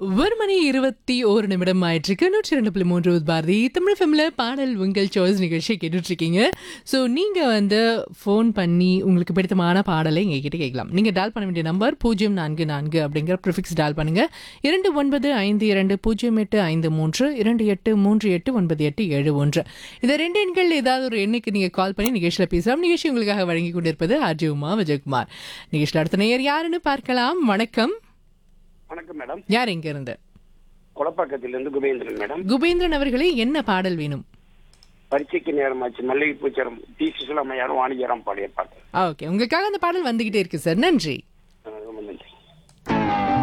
ஒரு மணி இருபத்தி ஒரு நிமிடம் ஆயிட்டிருக்கு நூற்றி ரெண்டு புள்ளி மூன்று பாரதி தமிழ் ஃபிலிமில் பாடல் உங்கள் சாய்ஸ் நிகழ்ச்சியை கேட்டுட்டு இருக்கீங்க ஸோ நீங்கள் வந்து ஃபோன் பண்ணி உங்களுக்கு பிடித்தமான பாடலை எங்ககிட்ட கேட்கலாம் நீங்கள் டால் பண்ண வேண்டிய நம்பர் பூஜ்ஜியம் நான்கு நான்கு அப்படிங்கிற ப்ரிஃபிக்ஸ் டால் பண்ணுங்க இரண்டு ஒன்பது ஐந்து இரண்டு பூஜ்ஜியம் எட்டு ஐந்து மூன்று இரண்டு எட்டு மூன்று எட்டு ஒன்பது எட்டு ஏழு ஒன்று இந்த ரெண்டு எண்கள் ஏதாவது ஒரு எண்ணுக்கு நீங்கள் கால் பண்ணி நிகழ்ச்சியில் பேசலாம் நிகழ்ச்சி உங்களுக்காக வழங்கி கொண்டிருப்பது அர்ஜி உமா விஜயகுமார் நிகழ்ச்சியில் அடுத்த நேயர் யாருன்னு பார்க்கலாம் வணக்கம் வணக்கம் மேடம் யார் எங்க இருந்து கொலப்பாக்கத்திலிருந்து குபேந்திரன் மேடம் குபேந்திரன் அவர்களே என்ன பாடல் வேணும் பரீட்சைக்கு நேரமாச்சு மல்லிகை பூச்சரம் டி சுசலாமையாரும் வாணிஜராம் பாடிய பாட்டு ஓகே உங்களுக்காக அந்த பாடல் வந்துகிட்டே இருக்கு சார் நன்றி அஹ் ரொம்ப நன்றி